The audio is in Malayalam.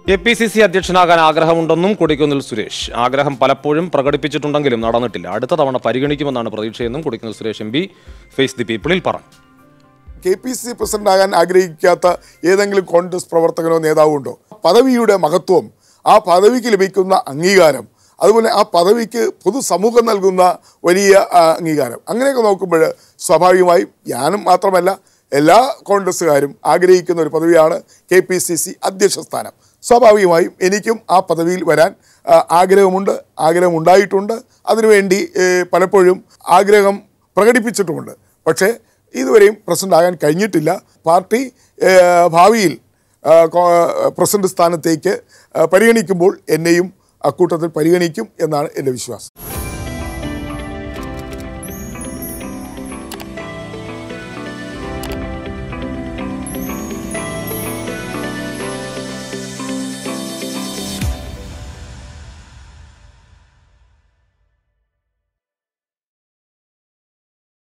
കെ പി സി സി അധ്യക്ഷനാകാൻ ആഗ്രഹമുണ്ടെന്നും കൊടിക്കുന്നിൽ സുരേഷ് ആഗ്രഹം പലപ്പോഴും പ്രകടിപ്പിച്ചിട്ടുണ്ടെങ്കിലും നടന്നിട്ടില്ല അടുത്ത തവണ പരിഗണിക്കുമെന്നാണ് പ്രതീക്ഷയെന്നും Kodikunnil Suresh M P face the പീപ്പിളിൽ പറഞ്ഞു കെ പി സി പ്രസിഡന്റ് ആകാൻ ആഗ്രഹിക്കാത്ത ഏതെങ്കിലും കോൺഗ്രസ് പ്രവർത്തകനോ നേതാവോ ഉണ്ടോ പദവിയുടെ മഹത്വം ആ പദവിക്ക് ലഭിക്കുന്ന അംഗീകാരം അതുപോലെ ആ പദവിക്ക് പൊതുസമൂഹം നൽകുന്ന വലിയ ആ, അംഗീകാരം അങ്ങനെയൊക്കെ നോക്കുമ്പോൾ സ്വാഭാവികമായും ഞാനും മാത്രമല്ല എല്ലാ കോൺഗ്രസ്സുകാരും ആഗ്രഹിക്കുന്ന ഒരു പദവിയാണ് കെ പി സി സി അധ്യക്ഷ സ്ഥാനം സ്വാഭാവികമായും എനിക്കും ആ പദവിയിൽ വരാൻ ആ, ആഗ്രഹമുണ്ട് ആഗ്രഹമുണ്ടായിട്ടുണ്ട് അതിനുവേണ്ടി ഏ, പലപ്പോഴും ആഗ്രഹം പ്രകടിപ്പിച്ചിട്ടുമുണ്ട് പക്ഷേ ഇതുവരെയും പ്രസിഡന്റ് ആകാൻ കഴിഞ്ഞിട്ടില്ല പാർട്ടി ഏ, ഭാവിയിൽ ആ, കോ- പ്രസിഡന്റ് സ്ഥാനത്തേക്ക് ആ, പരിഗണിക്കുമ്പോൾ എന്നെയും അക്കൂട്ടത്തിൽ പരിഗണിക്കും എന്നാണ് എൻ്റെ വിശ്വാസം